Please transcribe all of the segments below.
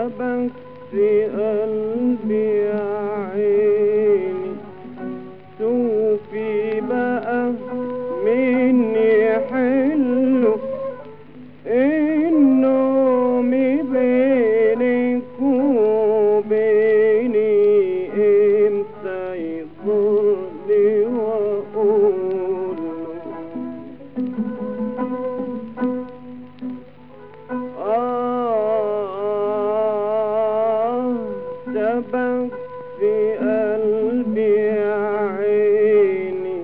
سبت في قلبي يا عيني شوفي بقى مين يحله النوم بينك وبيني امتى يضرني واقول آه سبك في قلبي يا عيني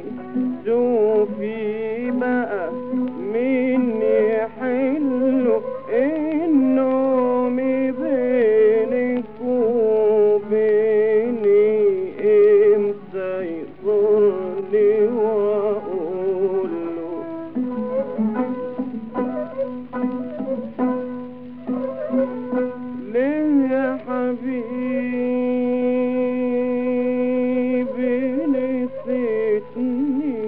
شوفي بقى مين يحله النوم بينك وبيني امتى يضرني واقول له ليه يا حبيبي نسيتني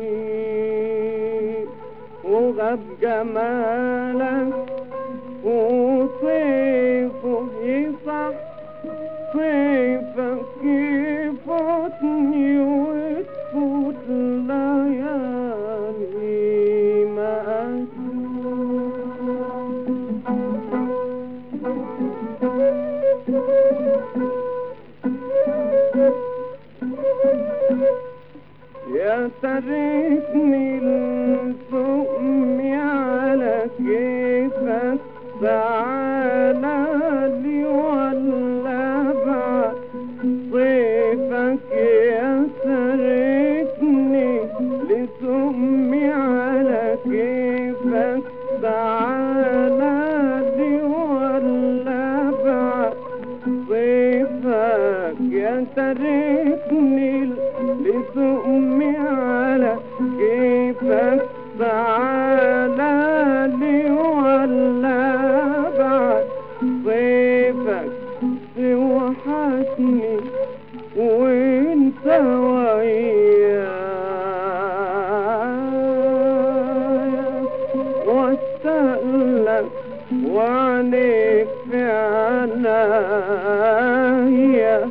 وغاب جمالك وصيفه يصح صيفك يفوتني وتفوت ليالي ما يا تركني الفؤم على كيفك تعالى لي ولا بعد صيفك يا تركني لتؤمي على كيفك تعالى لي ولا بعد صيفك يا تركني لتؤمي على كيفك تعالى لي ولا بعد صيفك توحشني وانت ويايا واشتاق لك وعليك في عنايا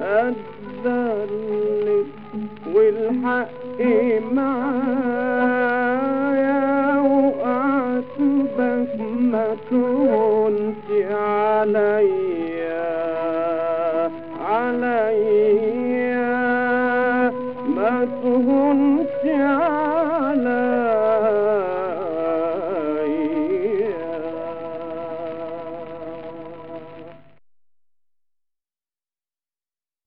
اتذلل والحق معايا وأعتبك ما تهونش عليا عليا ما تهونش عليا